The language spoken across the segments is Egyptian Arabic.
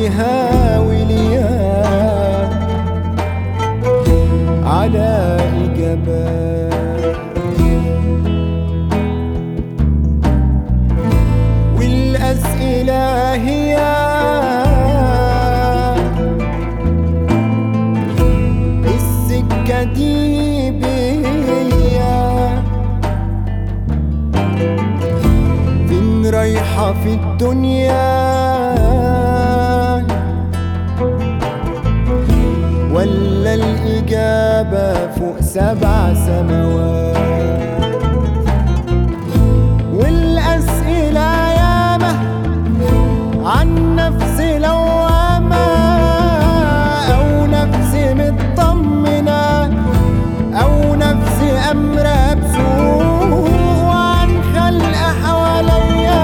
ليها وليها على إجابات والأسئلة هي السكة دي بيا فين رايحة في الدنيا ولا الإجابة فوق سبع سماوات والأسئلة ياما عن نفس لوامة أو نفس مطمنة أو نفس أمر بسوء عن خلق حواليا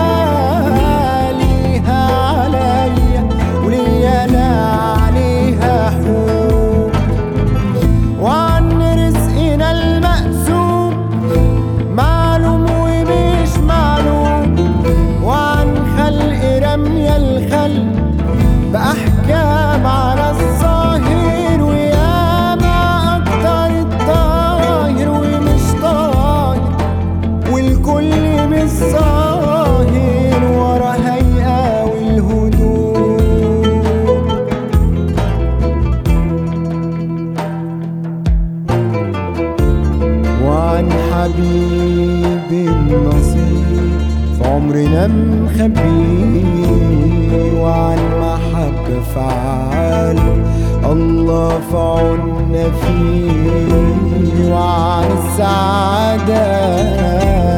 ليها عليا وليا أنا عليها حقوق وعن رزقنا المقسوم معلوم ومش معلوم وعن خلق رمي الخلق بأحكام على الظاهر وياما أكتر الطاهر ومش طاهر والكل مش ظاهر ورا هيئة والهدوء وعن حبيب النصيب في عمرنا مخبيه وعن محبة فعال الله في عنا فيه وعن السعادة